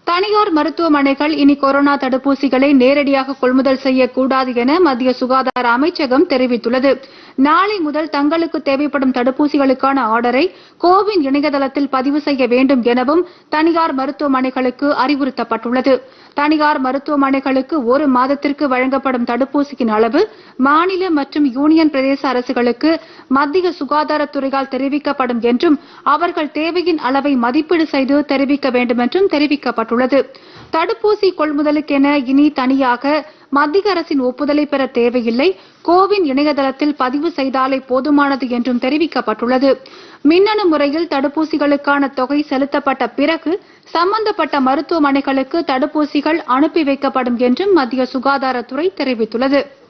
தனியார் மருத்துவமனைகள் இனி கொரோனா தடுப்பூசிகளை நேரடியாக கொள்முதல் செய்யக்கூடாது என மத்திய சுகாதார அமைச்சகம் தெரிவித்துள்ளது நாளை முதல் தங்களுக்கு தேவைப்படும் தடுப்பூசிகளுக்கான ஆர்டரை கோவின் இணையதளத்தில் பதிவு செய்ய வேண்டும் எனவும் தனியார் மருத்துவமனைகளுக்கு அறிவுறுத்தப்பட்டுள்ளது தனியார் மருத்துவமனைகளுக்கு ஒரு மாதத்திற்கு வழங்கப்படும் தடுப்பூசியின் அளவு மாநில மற்றும் யூனியன் பிரதேச அரசுகளுக்கு மத்திய சுகாதாரத்துறையால் தெரிவிக்கப்படும் என்றும் அவர்கள் தேவையின் அளவை மதிப்பீடு செய்து தெரிவிக்க வேண்டும் என்றும் தெரிவிக்கப்பட்டுள்ளது தடுப்பூசி கொள்முதலுக்கென இனி தனியாக மத்திய அரசின் ஒப்புதலை பெற தேவையில்லை கோவின் இணையதளத்தில் பதிவு செய்தாலே போதுமானது என்றும் தெரிவிக்கப்பட்டுள்ளது மின்னணு முறையில் தடுப்பூசிகளுக்கான தொகை செலுத்தப்பட்ட பிறகு சம்பந்தப்பட்ட மருத்துவமனைகளுக்கு தடுப்பூசிகள் அனுப்பி வைக்கப்படும் என்றும் மத்திய சுகாதாரத்துறை தெரிவித்துள்ளது